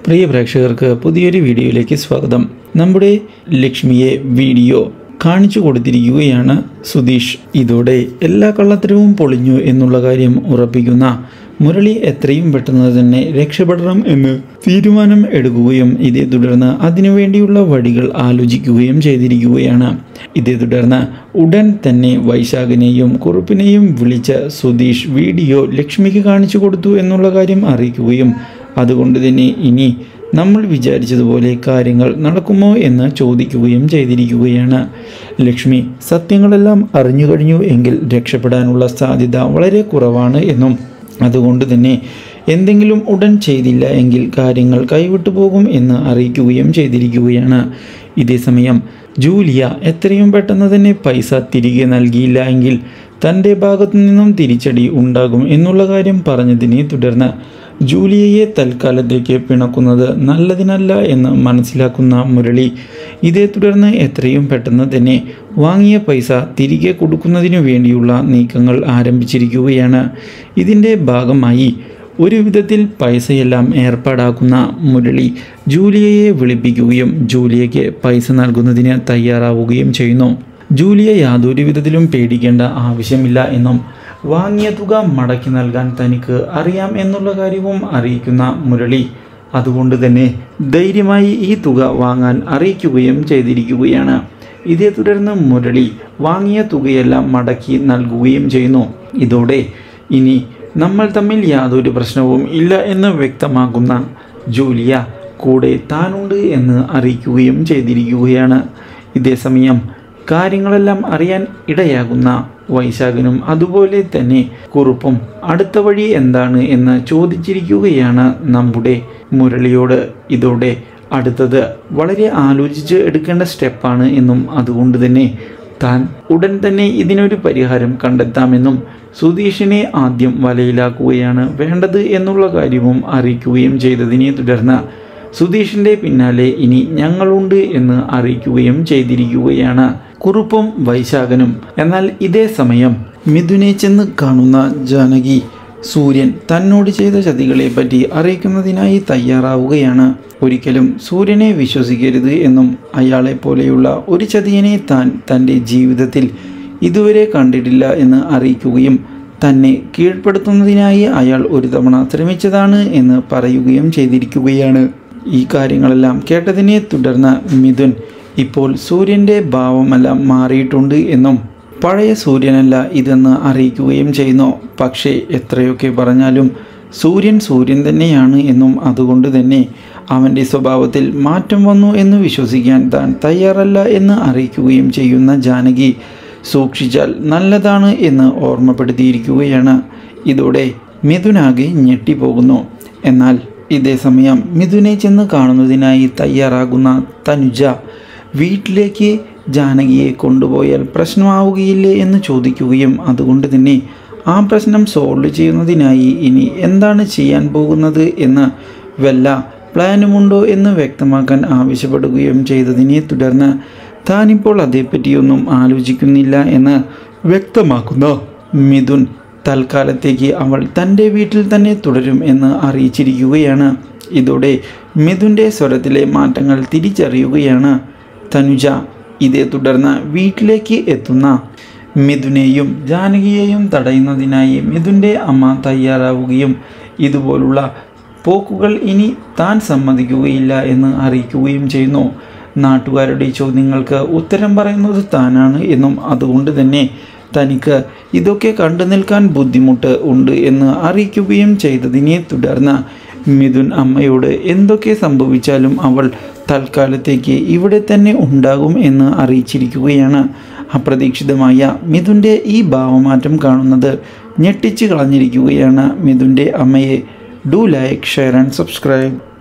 പ്രിയ പ്രേക്ഷകർക്ക് പുതിയൊരു വീഡിയോയിലേക്ക് സ്വാഗതം നമ്മുടെ ലക്ഷ്മിയെ വീഡിയോ കാണിച്ചു കൊടുത്തിരിക്കുകയാണ് സുധീഷ് ഇതോടെ എല്ലാ കള്ളത്തരവും പൊളിഞ്ഞു എന്നുള്ള കാര്യം ഉറപ്പിക്കുന്ന മുരളി എത്രയും പെട്ടെന്ന് തന്നെ രക്ഷപ്പെടണം എന്ന് തീരുമാനം എടുക്കുകയും ഇതേ തുടർന്ന് അതിനുവേണ്ടിയുള്ള വഴികൾ ആലോചിക്കുകയും ചെയ്തിരിക്കുകയാണ് ഇതേ തുടർന്ന് ഉടൻ തന്നെ വൈശാഖിനെയും കുറുപ്പിനെയും വിളിച്ച സുധീഷ് വീഡിയോ ലക്ഷ്മിക്ക് കാണിച്ചു കൊടുത്തു എന്നുള്ള കാര്യം അറിയിക്കുകയും അതുകൊണ്ട് തന്നെ ഇനി നമ്മൾ വിചാരിച്ചതുപോലെ കാര്യങ്ങൾ നടക്കുമോ എന്ന് ചോദിക്കുകയും ചെയ്തിരിക്കുകയാണ് ലക്ഷ്മി സത്യങ്ങളെല്ലാം അറിഞ്ഞു കഴിഞ്ഞു എങ്കിൽ രക്ഷപ്പെടാനുള്ള സാധ്യത വളരെ കുറവാണ് എന്നും അതുകൊണ്ട് തന്നെ എന്തെങ്കിലും ഉടൻ ചെയ്തില്ല എങ്കിൽ കാര്യങ്ങൾ കൈവിട്ടു പോകും എന്ന് അറിയിക്കുകയും ചെയ്തിരിക്കുകയാണ് ഇതേസമയം ജൂലിയ എത്രയും പെട്ടെന്ന് തന്നെ പൈസ തിരികെ നൽകിയില്ല എങ്കിൽ തൻ്റെ ഭാഗത്തു നിന്നും തിരിച്ചടി ഉണ്ടാകും എന്നുള്ള കാര്യം പറഞ്ഞതിനെ തുടർന്ന് ജൂലിയയെ തൽക്കാലത്തേക്ക് പിണക്കുന്നത് നല്ലതിനല്ല എന്ന് മനസ്സിലാക്കുന്ന മുരളി ഇതേ തുടർന്ന് എത്രയും പെട്ടെന്ന് തന്നെ വാങ്ങിയ പൈസ തിരികെ കൊടുക്കുന്നതിനു വേണ്ടിയുള്ള നീക്കങ്ങൾ ആരംഭിച്ചിരിക്കുകയാണ് ഇതിൻ്റെ ഭാഗമായി ഒരു വിധത്തിൽ പൈസയെല്ലാം ഏർപ്പാടാക്കുന്ന മുരളി ജൂലിയയെ വിളിപ്പിക്കുകയും ജൂലിയയ്ക്ക് പൈസ നൽകുന്നതിന് തയ്യാറാവുകയും ചെയ്യുന്നു ജൂലിയ യാതൊരു വിധത്തിലും പേടിക്കേണ്ട ആവശ്യമില്ല എന്നും വാങ്ങിയ തുക മടക്കി നൽകാൻ തനിക്ക് അറിയാം എന്നുള്ള കാര്യവും അറിയിക്കുന്ന മുരളി അതുകൊണ്ട് തന്നെ ധൈര്യമായി ഈ തുക വാങ്ങാൻ അറിയിക്കുകയും ചെയ്തിരിക്കുകയാണ് ഇതേ തുടർന്ന് മുരളി വാങ്ങിയ തുകയെല്ലാം മടക്കി നൽകുകയും ചെയ്യുന്നു ഇതോടെ ഇനി നമ്മൾ തമ്മിൽ യാതൊരു പ്രശ്നവും ഇല്ല എന്ന് വ്യക്തമാക്കുന്ന ജൂലിയ കൂടെ താനുണ്ട് എന്ന് അറിയിക്കുകയും ചെയ്തിരിക്കുകയാണ് ഇതേസമയം കാര്യങ്ങളെല്ലാം അറിയാൻ ഇടയാകുന്ന വൈശാഖനും അതുപോലെ തന്നെ കുറുപ്പും അടുത്ത വഴി എന്താണ് എന്ന് ചോദിച്ചിരിക്കുകയാണ് നമ്മുടെ മുരളിയോട് ഇതോടെ അടുത്തത് വളരെ ആലോചിച്ച് എടുക്കേണ്ട സ്റ്റെപ്പാണ് എന്നും അതുകൊണ്ട് തന്നെ താൻ ഉടൻ തന്നെ ഇതിനൊരു പരിഹാരം കണ്ടെത്താമെന്നും സുധീഷിനെ ആദ്യം വലയിലാക്കുകയാണ് വേണ്ടത് എന്നുള്ള കാര്യവും അറിയിക്കുകയും ചെയ്തതിനെ തുടർന്ന് സുധീഷിൻ്റെ പിന്നാലെ ഇനി ഞങ്ങളുണ്ട് എന്ന് അറിയിക്കുകയും ചെയ്തിരിക്കുകയാണ് കുറുപ്പും വൈശാഖനും എന്നാൽ ഇതേ സമയം മിഥുനെ ചെന്ന് കാണുന്ന ജാനകി സൂര്യൻ തന്നോട് ചെയ്ത ചതികളെ പറ്റി അറിയിക്കുന്നതിനായി തയ്യാറാവുകയാണ് ഒരിക്കലും സൂര്യനെ വിശ്വസിക്കരുത് എന്നും അയാളെ പോലെയുള്ള ഒരു ചതിയനെ താൻ തൻ്റെ ജീവിതത്തിൽ ഇതുവരെ കണ്ടിട്ടില്ല എന്ന് അറിയിക്കുകയും തന്നെ കീഴ്പ്പെടുത്തുന്നതിനായി അയാൾ ഒരു തവണ ശ്രമിച്ചതാണ് എന്ന് പറയുകയും ചെയ്തിരിക്കുകയാണ് ഈ കാര്യങ്ങളെല്ലാം കേട്ടതിനെ തുടർന്ന് മിഥുൻ ഇപ്പോൾ സൂര്യൻ്റെ ഭാവമെല്ലാം മാറിയിട്ടുണ്ട് എന്നും പഴയ സൂര്യനല്ല ഇതെന്ന് അറിയിക്കുകയും ചെയ്യുന്നു പക്ഷേ എത്രയൊക്കെ പറഞ്ഞാലും സൂര്യൻ സൂര്യൻ തന്നെയാണ് എന്നും അതുകൊണ്ട് തന്നെ അവൻ്റെ സ്വഭാവത്തിൽ മാറ്റം വന്നു എന്ന് വിശ്വസിക്കാൻ താൻ തയ്യാറല്ല എന്ന് അറിയിക്കുകയും ചെയ്യുന്ന ജാനകി സൂക്ഷിച്ചാൽ നല്ലതാണ് എന്ന് ഓർമ്മപ്പെടുത്തിയിരിക്കുകയാണ് ഇതോടെ മിഥുനാകെ ഞെട്ടിപ്പോകുന്നു എന്നാൽ ഇതേ സമയം മിഥുനെ ചെന്ന് കാണുന്നതിനായി തയ്യാറാകുന്ന തനുജ വീട്ടിലേക്ക് ജാനകിയെ കൊണ്ടുപോയാൽ പ്രശ്നമാവുകയില്ലേ എന്ന് ചോദിക്കുകയും അതുകൊണ്ട് തന്നെ ആ പ്രശ്നം സോൾവ് ചെയ്യുന്നതിനായി ഇനി എന്താണ് ചെയ്യാൻ പോകുന്നത് എന്ന് വല്ല പ്ലാനുമുണ്ടോ എന്ന് വ്യക്തമാക്കാൻ ആവശ്യപ്പെടുകയും ചെയ്തതിനെ തുടർന്ന് താനിപ്പോൾ അതേപ്പറ്റിയൊന്നും ആലോചിക്കുന്നില്ല എന്ന് വ്യക്തമാക്കുന്ന മിഥുൻ തൽക്കാലത്തേക്ക് അവൾ തൻ്റെ വീട്ടിൽ തന്നെ തുടരും എന്ന് അറിയിച്ചിരിക്കുകയാണ് ഇതോടെ മിഥുൻ്റെ സ്വരത്തിലെ മാറ്റങ്ങൾ തിരിച്ചറിയുകയാണ് തനുജ ഇതേ തുടർന്ന് വീട്ടിലേക്ക് എത്തുന്ന മിഥുനെയും ജാനകിയെയും തടയുന്നതിനായി മിഥുൻ്റെ അമ്മ തയ്യാറാവുകയും ഇതുപോലുള്ള പോക്കുകൾ ഇനി താൻ സമ്മതിക്കുകയില്ല എന്ന് അറിയിക്കുകയും ചെയ്യുന്നു നാട്ടുകാരുടെ ചോദ്യങ്ങൾക്ക് ഉത്തരം പറയുന്നത് താനാണ് എന്നും അതുകൊണ്ട് തന്നെ തനിക്ക് ഇതൊക്കെ കണ്ടു നിൽക്കാൻ ബുദ്ധിമുട്ട് ഉണ്ട് എന്ന് അറിയിക്കുകയും ചെയ്തതിനെ തുടർന്ന് മിഥുൻ അമ്മയോട് എന്തൊക്കെ സംഭവിച്ചാലും അവൾ തൽക്കാലത്തേക്ക് ഇവിടെ തന്നെ ഉണ്ടാകും എന്ന് അറിയിച്ചിരിക്കുകയാണ് അപ്രതീക്ഷിതമായ മിഥുൻ്റെ ഈ ഭാവമാറ്റം കാണുന്നത് ഞെട്ടിച്ച് കളഞ്ഞിരിക്കുകയാണ് മിഥുൻ്റെ അമ്മയെ do like share and subscribe